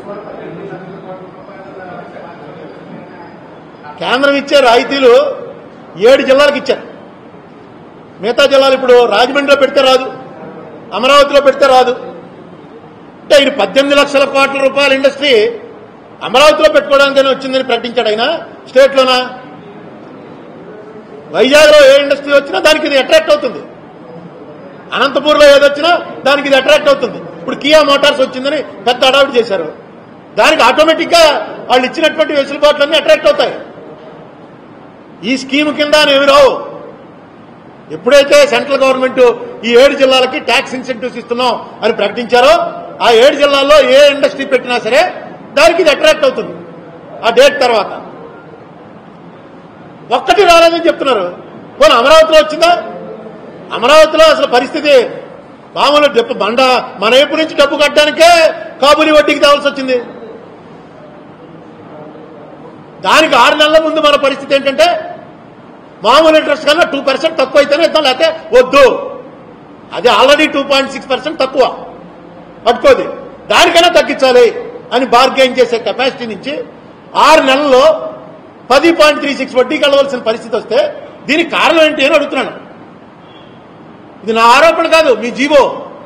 కేంద్రం ఇచ్చే రాయితీలు ఏడు జిల్లాలకు ఇచ్చారు మిగతా జిల్లాలు ఇప్పుడు రాజమండ్రిలో పెడితే రాదు అమరావతిలో పెడితే రాదు అంటే ఆయన పద్దెనిమిది లక్షల కోట్ల రూపాయల ఇండస్ట్రీ అమరావతిలో పెట్టుకోవడానికైనా వచ్చిందని ప్రకటించాడు ఆయన స్టేట్లోనా వైజాగ్లో ఏ ఇండస్ట్రీ వచ్చినా దానికి ఇది అట్రాక్ట్ అవుతుంది అనంతపూర్లో ఏదొచ్చినా దానికి ఇది అట్రాక్ట్ అవుతుంది ఇప్పుడు కియా మోటార్స్ వచ్చిందని పెద్ద అడావిడి చేశారు దానికి ఆటోమేటిక్గా వాళ్ళు ఇచ్చినటువంటి వెసులుబాట్లన్నీ అట్రాక్ట్ అవుతాయి ఈ స్కీమ్ కింద ఏమి రావు ఎప్పుడైతే సెంట్రల్ గవర్నమెంట్ ఈ ఏడు జిల్లాలకి ట్యాక్స్ ఇన్సెంటివ్స్ ఇస్తున్నాం అని ప్రకటించారో ఆ ఏడు జిల్లాల్లో ఏ ఇండస్ట్రీ పెట్టినా సరే దానికి ఇది అట్రాక్ట్ అవుతుంది ఆ డేట్ తర్వాత ఒక్కటి రాలేదని చెప్తున్నారు పోనీ అమరావతిలో వచ్చిందా అమరావతిలో అసలు పరిస్థితి మామూలు డబ్బు బండ మన వైపు నుంచి డబ్బు కట్టడానికే కాబూలి వడ్డీకి తేవాల్సి వచ్చింది దానికి ఆరు నెలల ముందు మన పరిస్థితి ఏంటంటే మామూలు ఇంట్రెస్ట్ కన్నా టూ పర్సెంట్ తక్కువ అయితేనే ఇద్దాం లేకపోతే వద్దు అది already two point six percent తక్కువ పట్టుకోది దానికైనా తగ్గించాలి అని బార్గెయిన్ చేసే కెపాసిటీ నుంచి ఆరు నెలల్లో పది పాయింట్ త్రీ సిక్స్ వడ్డీకి వెళ్ళవలసిన పరిస్థితి వస్తే దీనికి కారణం ఏంటి అని అడుగుతున్నాను ఇది నా ఆరోపణ కాదు మీ జీవో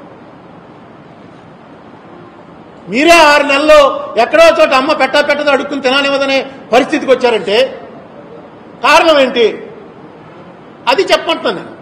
మీరే ఆరు నెలల్లో ఎక్కడో చోట అమ్మ పెట్టా పెట్టదు అడుక్కుని తినాలివ్వదనే పరిస్థితికి వచ్చారంటే కారణం ఏంటి అది చెప్పమంటున్నాను నేను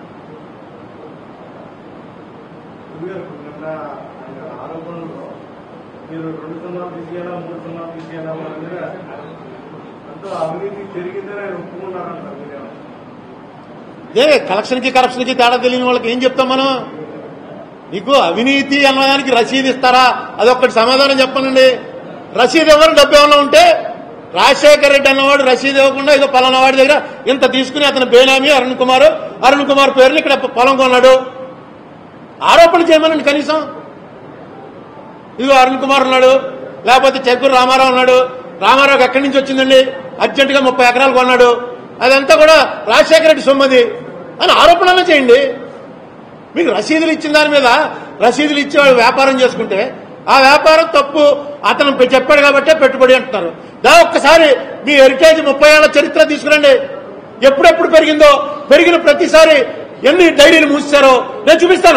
నిన్న ఆయన ఆరోపణలో మీరు రెండు సున్నా తీసేయాలా మూడు సున్నా తీసేయాలా అనేది అంతా అవినీతి జరిగిందని ఆయన ఒప్పుకున్నారంటారు మీరేమో ఇదే కలెక్షన్కి కరప్షన్కి తేడా తెలియని వాళ్ళకి ఏం చెప్తాం మనం నీకు అవినీతి అన్నదానికి రసీదు ఇస్తారా అదొక్కటి సమాధానం చెప్పనండి రసీదు ఎవరు డబ్బు ఏమన్నా ఉంటే రాజశేఖర రెడ్డి అన్నవాడు రసీదు ఇవ్వకుండా ఇదో పలానా వాడి దగ్గర ఇంత తీసుకుని అతను బేనామీ అరుణ్ కుమార్ అరుణ్ కుమార్ పేరుని ఇక్కడ పొలం కొన్నాడు ఆరోపణ చేయమనండి కనీసం ఇదిగో అరుణ్ కుమార్ ఉన్నాడు లేకపోతే చెక్కూరు రామారావు ఉన్నాడు రామారావుకి ఎక్కడి నుంచి వచ్చిందండి అర్జెంటుగా ముప్పై ఎకరాలు కొన్నాడు అదంతా కూడా రాజశేఖర రెడ్డి సొమ్మది అని ఆరోపణలు చేయండి మీకు రసీదులు ఇచ్చిన దాని మీద రసీదులు ఇచ్చి వాళ్ళు వ్యాపారం చేసుకుంటే ఆ వ్యాపారం తప్పు అతను పె- చెప్పాడు కాబట్టే పెట్టుబడి అంటున్నారు దా ఒక్కసారి మీ హెరిటేజ్ ముప్పై ఏళ్ల చరిత్ర తీసుకురండి ఎప్పుడెప్పుడు పెరిగిందో పెరిగిన ప్రతిసారి ఎన్ని డైరీలు మూసారో నేను చూపిస్తాను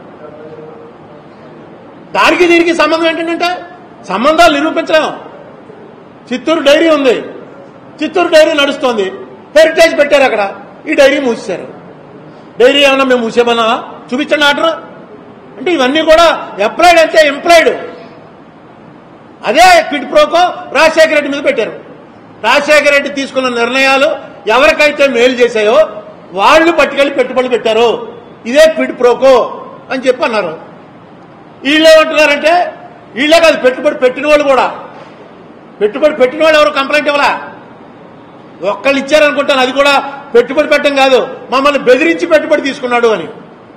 దానికి దీనికి సంబంధం ఏంటంటే సంబంధాలు నిరూపించలేము చిత్తూరు డైరీ ఉంది చిత్తూరు డైరీ నడుస్తోంది హెరిటేజ్ పెట్టారు అక్కడ ఈ డైరీ మూసేశారు డైరీ ఏమన్నా మేము మూసేమన్నా చూపించండి ఆర్డర్ అంటే ఇవన్నీ కూడా ఎంప్లాయిడ్ అంటే ఎంప్లాయిడ్ అదే క్విడ్ ప్రోకో రాజశేఖర రెడ్డి మీద పెట్టారు రాజశేఖర రెడ్డి తీసుకున్న నిర్ణయాలు ఎవరికైతే మేలు చేశాయో వాళ్ళు పట్టుకెళ్లి పెట్టుబడులు పెట్టారు ఇదే క్విడ్ ప్రోకో అని చెప్పి అన్నారు వీళ్ళు ఏమంటున్నారంటే వీళ్ళే కాదు పెట్టుబడి పెట్టిన వాళ్ళు కూడా పెట్టుబడి పెట్టిన వాళ్ళు ఎవరు కంప్లైంట్ ఇవ్వలా ఒక్కళ్ళు ఇచ్చారనుకుంటాను అది కూడా పెట్టుబడి పెట్టడం కాదు మమ్మల్ని బెదిరించి పెట్టుబడి తీసుకున్నాడు అని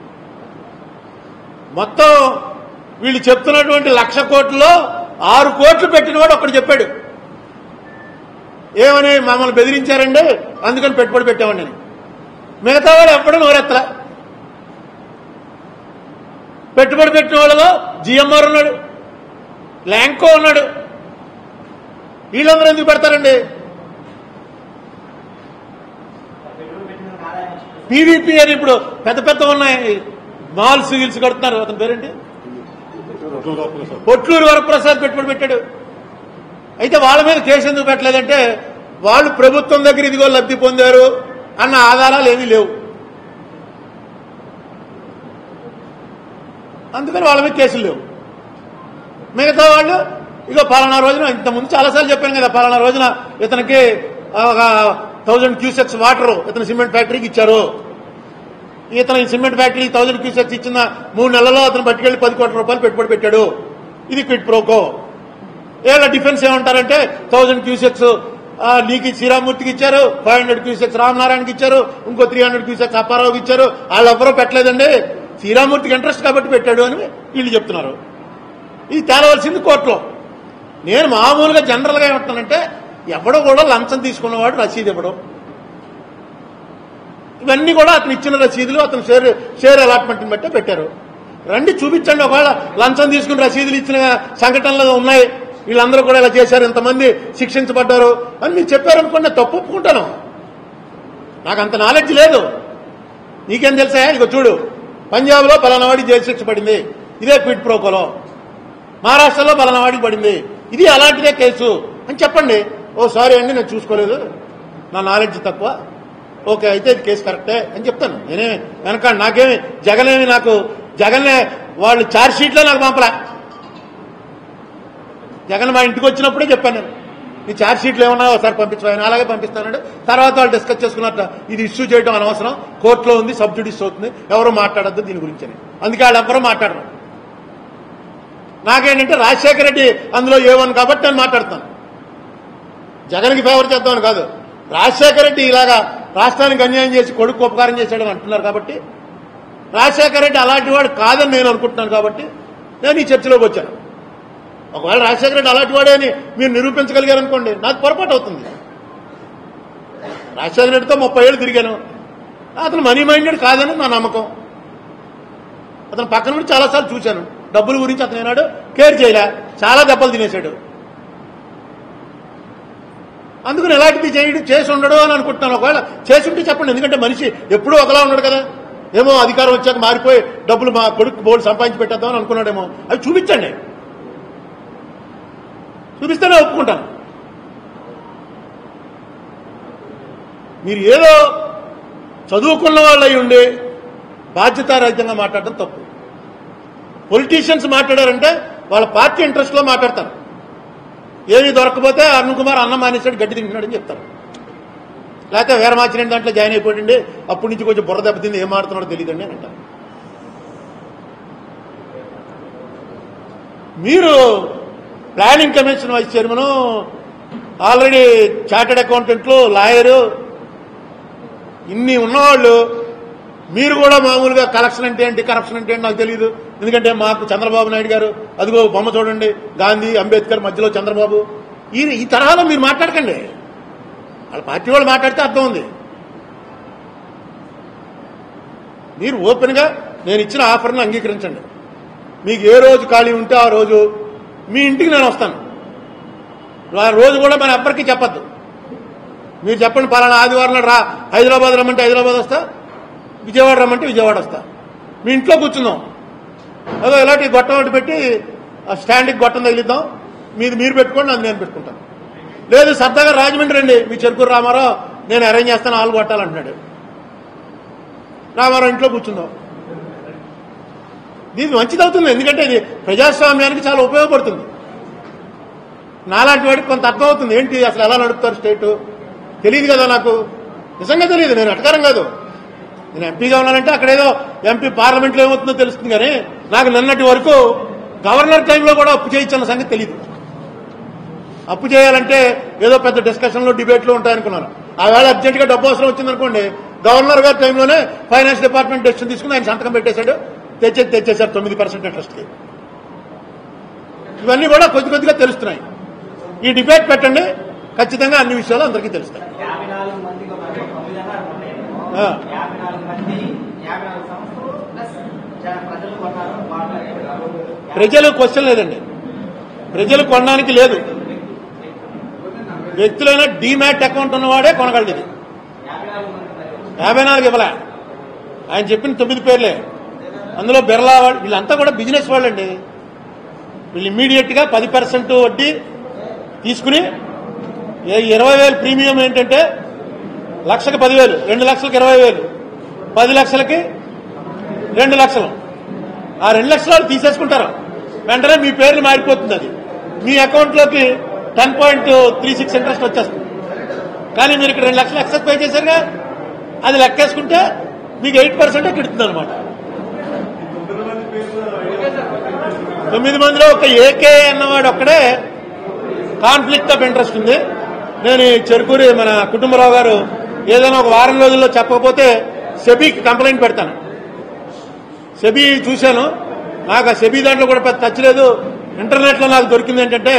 మొత్తం వీళ్ళు చెప్తున్నటువంటి లక్ష కోట్లలో ఆరు కోట్లు పెట్టినవాడు ఒకడు చెప్పాడు ఏమని మమ్మల్ని బెదిరించారండి అందుకని పెట్టుబడి పెట్టామండి అని మిగతా వాడు ఎప్పుడు నోరెత్తలా పెట్టుబడి పెట్టిన వాళ్ళలో జిఎంఆర్ ఉన్నాడు ల్యాంకో ఉన్నాడు వీళ్ళందరూ ఎందుకు పెడతారండి పీవీపీ అని ఇప్పుడు పెద్ద పెద్ద ఉన్నాయి మాల్స్ గిల్స్ కడుతున్నారు అతని పేరేంటి పొట్లూరు వరప్రసాద్ పెట్టుబడి పెట్టాడు అయితే వాళ్ళ మీద కేసు ఎందుకు పెట్టలేదంటే వాళ్ళు ప్రభుత్వం దగ్గర ఇదిగో లబ్ధి పొందారు అన్న ఆధారాలు ఏమీ లేవు అందుకని వాళ్ళ మీద కేసులు లేవు మిగతా వాళ్ళు ఇగో పలానా రోజున ఇంతకుముందు చాలాసార్లు చెప్పాను కదా పలానా రోజున ఇతనికి ఒక థౌజండ్ క్యూసెక్స్ వాటర్ ఇతను సిమెంట్ ఫ్యాక్టరీకి ఇచ్చారు ఇతను ఈ సిమెంట్ ఫ్యాక్టరీ థౌజండ్ క్యూసెక్స్ ఇచ్చిన మూడు నెలల్లో అతను పట్టుకెళ్లి పది కోట్ల రూపాయలు పెట్టుబడి పెట్టాడు ఇది క్విట్ ప్రోకో ఏళ్ళ డిఫెన్స్ ఏమంటారంటే థౌజండ్ క్యూసెక్స్ నీకు శ్రీరామూర్తికి ఇచ్చారు ఫైవ్ హండ్రెడ్ క్యూసెక్స్ రామనారాయణకి ఇచ్చారు ఇంకో త్రీ హండ్రెడ్ క్యూసెక్స్ అప్పారావుకి ఇచ్చారు వాళ్ళు ఎవరో పెట్టలేదండి శ్రీరామూర్తికి ఇంట్రెస్ట్ కాబట్టి పెట్టాడు అని వీళ్ళు చెప్తున్నారు ఇది తేలవలసింది కోర్టులో నేను మామూలుగా జనరల్గా ఏమంటున్నానంటే ఎవడో కూడా లంచం తీసుకున్నవాడు రసీదు ఇవ్వడం ఇవన్నీ కూడా అతను ఇచ్చిన రసీదులు అతను షేర్ షేర్ అలాట్మెంట్ని బట్టే పెట్టారు రండి చూపించండి ఒకవేళ లంచం తీసుకుని రసీదులు ఇచ్చిన సంఘటనలు ఉన్నాయి వీళ్ళందరూ కూడా ఇలా చేశారు ఇంతమంది శిక్షించబడ్డారు అని మీరు చెప్పారనుకోండి నేను తప్పు ఒప్పుకుంటాను నాకు అంత నాలెడ్జ్ లేదు నీకేం తెలుసా ఇక చూడు పంజాబ్లో పలానావాడి జైలు శిక్ష పడింది ఇదే క్విడ్ ప్రోకోలో మహారాష్ట్రలో పలానావాడికి పడింది ఇది అలాంటిదే కేసు అని చెప్పండి ఓ సారీ అండి నేను చూసుకోలేదు నా నాలెడ్జ్ తక్కువ ఓకే అయితే ఇది కేసు కరెక్టే అని చెప్తాను నేనే వెనక నాకేమి జగనేమి నాకు జగనే వాళ్ళు చార్జ్ షీట్లో నాకు పంపలే జగన్ మా ఇంటికి వచ్చినప్పుడే చెప్పాను నేను ఈ ఛార్జ్ షీట్లు ఏమన్నా ఒకసారి పంపించు అలాగే పంపిస్తానండి తర్వాత వాళ్ళు డిస్కస్ చేసుకున్నట్ట ఇది ఇష్యూ చేయడం అనవసరం కోర్టులో ఉంది సబ్జుడిస్ అవుతుంది ఎవరు మాట్లాడద్దు దీని గురించి అని అందుకే వాళ్ళు ఎవరు మాట్లాడరు నాకేంటంటే రాజశేఖర రెడ్డి అందులో ఏమని కాబట్టి నేను మాట్లాడతాను జగన్కి ఫేవర్ చేద్దామని కాదు రాజశేఖర రెడ్డి ఇలాగా రాష్ట్రానికి అన్యాయం చేసి కొడుకు ఉపకారం చేశాడని అంటున్నారు కాబట్టి రాజశేఖర రెడ్డి అలాంటి వాడు కాదని నేను అనుకుంటున్నాను కాబట్టి నేను ఈ చర్చలోకి వచ్చాను ఒకవేళ రాజశేఖర రెడ్డి అలాంటి వాడే అని మీరు నిరూపించగలిగారు అనుకోండి నాకు పొరపాటు అవుతుంది రాజశేఖర రెడ్డితో ముప్పై ఏళ్ళు తిరిగాను అతను మనీ మైండెడ్ కాదని నా నమ్మకం అతను పక్కన నుండి చాలాసార్లు చూశాను డబ్బుల గురించి అతను ఏనాడు కేర్ చేయలే చాలా దెబ్బలు తినేశాడు అందుకని ఎలాంటిది చేయడు చేసి ఉండడు అని అనుకుంటున్నాను ఒకవేళ చేసి ఉంటే చెప్పండి ఎందుకంటే మనిషి ఎప్పుడూ ఒకలా ఉన్నాడు కదా ఏమో అధికారం వచ్చాక మారిపోయి డబ్బులు మా కొడుకు బోర్డు సంపాదించి పెట్టేద్దామని అనుకున్నాడేమో అవి చూపించండి చూపిస్తేనే ఒప్పుకుంటాను మీరు ఏదో చదువుకున్న వాళ్ళు అయి ఉండి బాధ్యతారహితంగా మాట్లాడడం తప్పు పొలిటీషియన్స్ మాట్లాడారంటే వాళ్ళ పార్టీ ఇంట్రెస్ట్లో మాట్లాడతారు ఏమీ దొరకపోతే అరుణ్ కుమార్ అన్నం మానేశాడు గడ్డి తింటున్నాడని చెప్తారు లేకపోతే వీరమాచిన దాంట్లో జాయిన్ అయిపోయింది అప్పటి నుంచి కొంచెం బుర్ర దెబ్బతింది ఏం ఆడుతున్నాడో తెలియదండి అని అంటారు మీరు planning commission vice chairman already chartered అకౌంటెంట్లు లాయరు ఇన్ని ఉన్నవాళ్ళు మీరు కూడా మామూలుగా కలెక్షన్ అంటే ఏంటి కరప్షన్ అంటే ఏంటి నాకు తెలియదు ఎందుకంటే మాకు చంద్రబాబు నాయుడు గారు అదిగో బొమ్మ చూడండి గాంధీ అంబేద్కర్ మధ్యలో చంద్రబాబు ఈ ఈ తరహాలో మీరు మాట్లాడకండి వాళ్ళ పార్టీ వాళ్ళు మాట్లాడితే అర్థం ఉంది మీరు ఓపెన్గా నేను ఇచ్చిన ఆఫర్ని అంగీకరించండి మీకు ఏ రోజు ఖాళీ ఉంటే ఆ రోజు మీ ఇంటికి నేను వస్తాను ఆ రోజు కూడా మన ఎవ్వరికీ చెప్పద్దు మీరు చెప్పండి పలానా ఆదివారం నాడు రా హైదరాబాద్ రమ్మంటే హైదరాబాద్ వస్తా విజయవాడ రమ్మంటే విజయవాడ వస్తా మీ ఇంట్లో కూర్చుందాం అదో ఇలాంటి గొట్టం ఒకటి పెట్టి ఆ స్టాండ్కి గొట్టం తగిలిద్దాం మీది మీరు పెట్టుకోండి అది నేను పెట్టుకుంటాను లేదు సరదాగా రాజమండ్రి రండి మీ చెరుకూరు రామారావు నేను అరేంజ్ చేస్తాను ఆలు కొట్టాలంటున్నాడు రామారావు ఇంట్లో కూర్చుందాం దీనికి మంచిది అవుతుంది ఎందుకంటే ఇది ప్రజాస్వామ్యానికి చాలా ఉపయోగపడుతుంది నాలాంటి వాడికి కొంత అర్థం అవుతుంది ఏంటి అసలు ఎలా నడుపుతారు స్టేటు తెలియదు కదా నాకు నిజంగా తెలియదు నేను అటకారం కాదు నేను ఎంపీగా ఉన్నానంటే అక్కడ ఏదో ఎంపీ పార్లమెంట్లో ఏమవుతుందో తెలుస్తుంది కానీ నాకు నిన్నటి వరకు గవర్నర్ టైంలో కూడా అప్పు చేయించిన సంగతి తెలియదు అప్పు చేయాలంటే ఏదో పెద్ద డిస్కషన్లు డిబేట్లు ఉంటాయనుకున్నాను ఆ వేళ అర్జెంటుగా డబ్బు అవసరం వచ్చిందనుకోండి గవర్నర్ గారి టైంలోనే ఫైనాన్స్ డిపార్ట్మెంట్ డెసిషన్ తీసుకుని ఆయన సంతకం పెట్టేశాడు తెచ్చే తెచ్చేశారు తొమ్మిది పర్సెంట్ ఇంట్రెస్ట్కి ఇవన్నీ కూడా కొద్ది కొద్దిగా తెలుస్తున్నాయి ఈ డిబేట్ పెట్టండి ఖచ్చితంగా అన్ని విషయాలు అందరికీ తెలుస్తాయి యాభై నాలుగు మందికి ఒక సంవిధానం ఉన్నాయి. ఆ. యాభై నాలుగు మంది యాభై నాలుగు సంవత్సరాలు ప్లస్ జన- ప్రజలు కొన్నారు వాళ్ళు ప్రజలు క్వశ్చన్ లేదండి ప్రజలు కొనడానికి లేదు వ్యక్తులైన డీమ్యాట్ అకౌంట్ ఉన్నవాడే కొనగలదు ఇది యాభై నాలుగు మంది ఉన్నారు. యాభై నాలుగు ఇవ్వలే ఆయన చెప్పిన తొమ్మిది పేర్లే అందులో బిర్లా వాళ్ళు వీళ్ళంతా కూడా బిజినెస్ వాళ్ళండి వీళ్ళు ఇమ్మీడియట్ గా పది పర్సెంట్ వడ్డీ తీసుకుని ఏ- ఇరవై వేలు ప్రీమియం ఏంటంటే లక్షకి పదివేలు రెండు లక్షలకి ఇరవై వేలు పది లక్షలకి రెండు లక్షలు ఆ రెండు లక్షలు వాళ్ళు తీసేసుకుంటారు వెంటనే మీ పేర్లు మారిపోతుంది అది మీ అకౌంట్లోకి ten point three six interest వచ్చేస్తుంది కానీ మీరు ఇక్కడ రెండు లక్షలు ఎక్సెస్ పే చేశారుగా అది లెక్కేసుకుంటే మీకు ఎయిట్ పర్సెంట్ కిడుతుంది అనమాట తొమ్మిది మంది పేర్లు తొమ్మిది మందిలో ఒక ఏకే అన్నవాడు ఒక్కడే కాన్ఫ్లిక్ట్ ఆఫ్ ఇంట్రెస్ట్ ఉంది నేను ఈ చెరుకూరి మన కుటుంబరావు గారు ఏదైనా ఒక వారం రోజుల్లో చెప్పకపోతే సెబీకి కంప్లైంట్ పెడతాను సెబీ చూశాను నాకు ఆ సెబీ దాంట్లో కూడా పెద్ద టచ్ లేదు ఇంటర్నెట్లో నాకు దొరికింది ఏంటంటే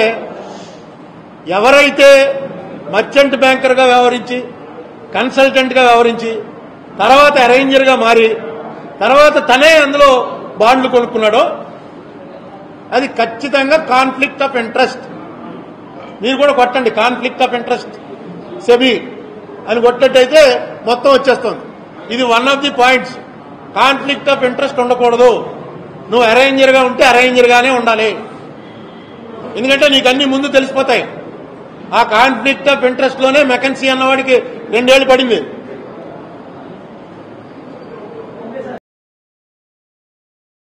ఎవరైతే మర్చెంట్ బ్యాంకర్గా వ్యవహరించి కన్సల్టెంట్గా వ్యవహరించి తర్వాత అరేంజర్గా మారి తర్వాత తనే అందులో బాండ్లు కొనుక్కున్నాడో అది ఖచ్చితంగా కాన్ఫ్లిక్ట్ ఆఫ్ ఇంట్రెస్ట్ మీరు కూడా కొట్టండి కాన్ఫ్లిక్ట్ ఆఫ్ ఇంట్రెస్ట్ సెబీ అని కొట్టినట్టయితే మొత్తం వచ్చేస్తుంది ఇది one of the points conflict of interest ఉండకూడదు నువ్వు అరేంజర్గా ఉంటే అరేంజర్గానే ఉండాలి ఎందుకంటే నీకు అన్ని ముందు తెలిసిపోతాయి ఆ కాన్ఫ్లిక్ట్ ఆఫ్ ఇంట్రెస్ట్ లోనే మెకన్సీ అన్నవాడికి రెండేళ్లు పడింది